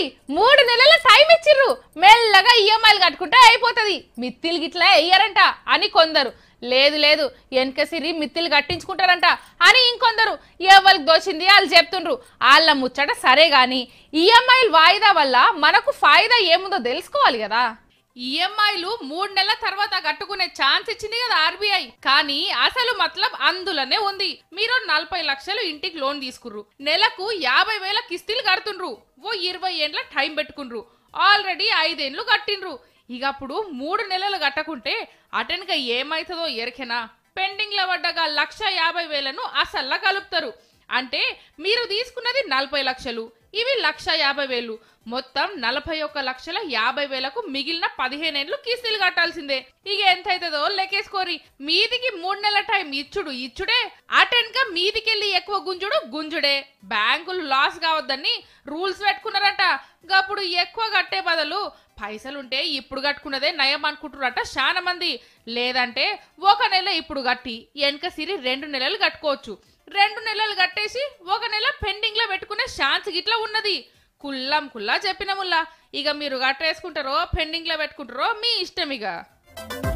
మూడు నెలల టైం ఇచ్చిర్రు మెల్లగా ఈఎంఐలు కట్టుకుంటే అయిపోతుంది మిత్తిలు గిట్లా వెయ్యరంట అని కొందరు లేదు లేదు వెనక సిరి మిత్తిలు కట్టించుకుంటారంట అని ఇంకొందరు ఎవరికి దోచింది వాళ్ళు చెప్తుండ్రు వాళ్ళ ముచ్చట సరే గాని ఈఎంఐలు వాయిదా వల్ల మనకు ఫాయిదా ఏముందో తెలుసుకోవాలి కదా ఈఎంఐలు మూడు నెలల తర్వాత కట్టుకునే ఛాన్స్ ఇచ్చింది కదా ఆర్బీఐ కానీ అసలు మతలబ్ అందులోనే ఉంది మీరు నలభై లక్షలు ఇంటికి లోన్ తీసుకుర్రు నెలకు యాభై వేల కిస్తీలు కడుతుండ్రు ఓ ఇరవై ఏండ్ల టైం పెట్టుకుండ్రు ఆల్రెడీ ఐదేండ్లు కట్టిండ్రు ఇక అప్పుడు మూడు నెలలు కట్టకుంటే అటెన్గా ఏమైతుందో ఎరికెనా పెండింగ్ లో పడ్డగా లక్ష యాభై వేలను అసల్లా కలుపుతారు అంటే మీరు తీసుకున్నది నలభై లక్షలు ఇవి లక్ష యాభై వేలు మొత్తం నలభై ఒక్క లక్షల యాభై వేలకు మిగిలిన పదిహేనేళ్ళు కిస్తీలు కట్టాల్సిందే ఇక ఎంత అవుతుందో లెక్కేసుకోరి మీదికి మూడు నెలల టైం ఇచ్చుడు ఇచ్చుడే అటెన్గా మీదికెళ్ళి ఎక్కువ గుంజుడు గుంజుడే బ్యాంకులు లాస్ కావద్దని రూల్స్ పెట్టుకున్నారట గప్పుడు ఎక్కువ కట్టే బదులు పైసలుంటే ఇప్పుడు కట్టుకున్నదే నయం అనుకుంటున్నారట చాలా మంది లేదంటే ఒక నెల ఇప్పుడు కట్టి వెనక సిరి రెండు నెలలు కట్టుకోవచ్చు రెండు నెలలు కట్టేసి ఒక నెల పెండింగ్ లో పెట్టుకునే ఛాన్స్ గిట్లా ఉన్నది కుల్లం కుల్లా చెప్పిన ముల్లా ఇక మీరు కట్టేసుకుంటారో పెండింగ్ లో పెట్టుకుంటారో మీ ఇష్టం ఇక